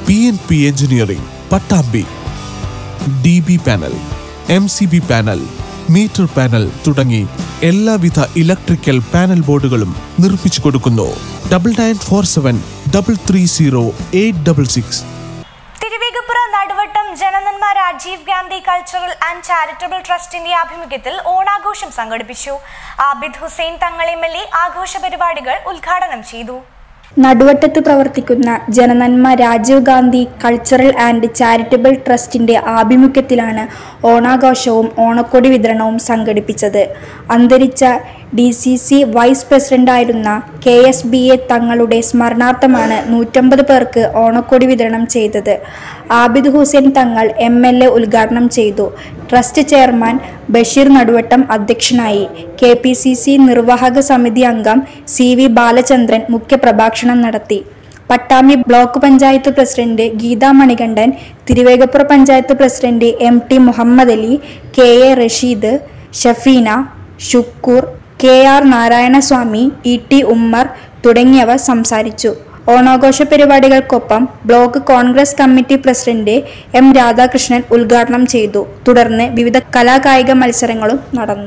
P N P engineering Pattambi D B panel M C B panel meter panel തുടങ്ങി എല്ലാവിധ electrical panel ബോർഡുകളും നിർമ്മിച്ചു കൊടുക്കുന്നു double nine four seven double three zero eight double six Thiruvegappura Naduvattam Janananma Rajiv Gandhi cultural and charitable ട്രസ്റ്റിന്റെ ആഭിമുഖ്യത്തിൽ ഓണാഘോഷം സംഘടിപ്പിച്ചു ആബിദ് ഹുസൈൻ തങ്ങൾ എം എൽ എ ആഘോഷ പരിപാടികൾ ഉദ്ഘാടനം ചെയ്തു നടുവട്ടത്ത് പ്രവർത്തിക്കുന്ന Janananma Rajiv Gandhi cultural and charitable ട്രസ്റ്റിന്റെ ആഭിമുഖ്യത്തിലാണ് ഓണാഘോഷവും ഓണക്കൊടി വിതരണവും സംഘടിപ്പിച്ചത് അന്തരിച്ച ഡി സി സി വൈസ് പ്രസിഡന്റായിരുന്ന കെ എസ് ബി എ തങ്ങളുടെ സ്മരണാർത്ഥമാണ് നൂറ്റമ്പത് പേർക്ക് ഓണക്കൊടി വിതരണം ചെയ്തത് ആബിദ് ഹുസൈൻ തങ്ങൾ എം എൽ എ ഉദ്ഘാടനം ചെയ്തു ട്രസ്റ്റ് ചെയർമാൻ ബഷീർ നടുവട്ടം അധ്യക്ഷനായി കെ പി സി സി നിർവാഹക സമിതി അംഗം സി വി ബാലചന്ദ്രൻ മുഖ്യപ്രഭാഷണം നടത്തി Pattambi block panchayat president Geetha Manikandan Thiruvegappura panchayat president M T Muhammad Ali K A Rasheed Shafeena Shukoor K R Narayanaswamy E T Ummer തുടങ്ങിയവർ സംസാരിച്ചു ഓണാഘോഷ പരിപാടികൾക്കൊപ്പം block Congress committee president M Radhakrishnan ഉദ്ഘാടനം ചെയ്തു തുടർന്ന് വിവിധ കലാകായിക മത്സരങ്ങളും നടന്നു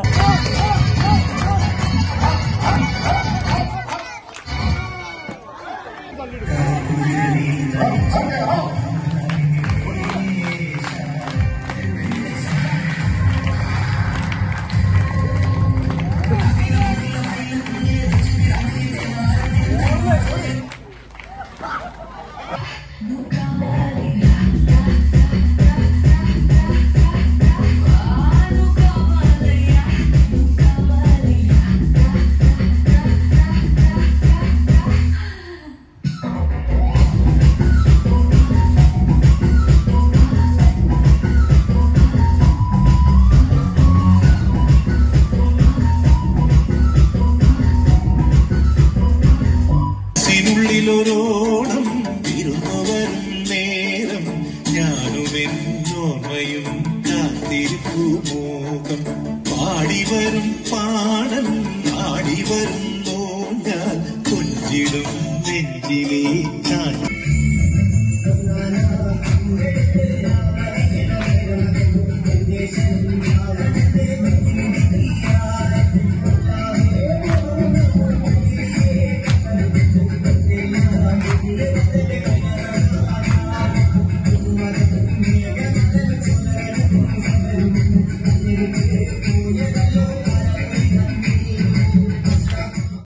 മനസ്സിനുള്ളിലൊരോണം വിരുന്നവരും നേരം ഞാനും എന്നോർമ്മയും കാത്തിരിപ്പു മോഹം പാടിവരും പാടൽ ആടിവരുന്നോ ഞാൻ കൊഞ്ചിടും നെഞ്ചിലേ കാറ്റ്